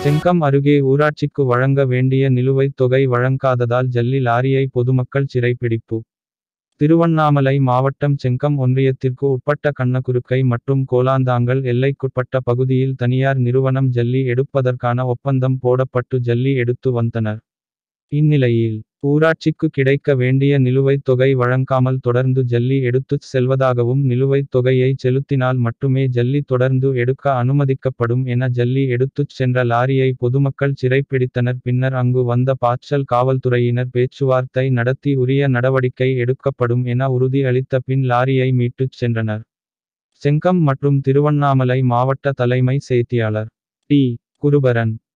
செங்கம் அருகே ஊராட்சிக்கு வழங்க வேண்டிய நிலுவைத் தொகை வழங்காததால் ஜல்லி லாரியை பொதுமக்கள் சிறைப்பிடிப்பு திருவண்ணாமலை மாவட்டம் செங்கம் ஒன்றியத்திற்கு உட்பட்ட கண்ணகுருக்கை மற்றும் கோலாந்தாங்கல் எல்லைக்குட்பட்ட பகுதியில் தனியார் நிறுவனம் ஜல்லி எடுப்பதற்கான ஒப்பந்தம் போடப்பட்டு ஜல்லி எடுத்து வந்தனர் இந்நிலையில் ஊராட்சிக்கு கிடைக்க வேண்டிய நிலுவைத் தொகை வழங்காமல் தொடர்ந்து ஜல்லி எடுத்துச் செல்வதாகவும் நிலுவைத் தொகையை செலுத்தினால் மட்டுமே ஜல்லி தொடர்ந்து எடுக்க அனுமதிக்கப்படும் என ஜல்லி எடுத்துச் சென்ற லாரியை பொதுமக்கள் சிறைப்பிடித்தனர் பின்னர் அங்கு வந்த பாய்ச்சல் காவல்துறையினர் பேச்சுவார்த்தை நடத்தி உரிய நடவடிக்கை எடுக்கப்படும் என உறுதி அளித்த பின் லாரியை மீட்டுச் சென்றனர் செங்கம் மற்றும் திருவண்ணாமலை மாவட்ட தலைமை செய்தியாளர் டி குருபரன்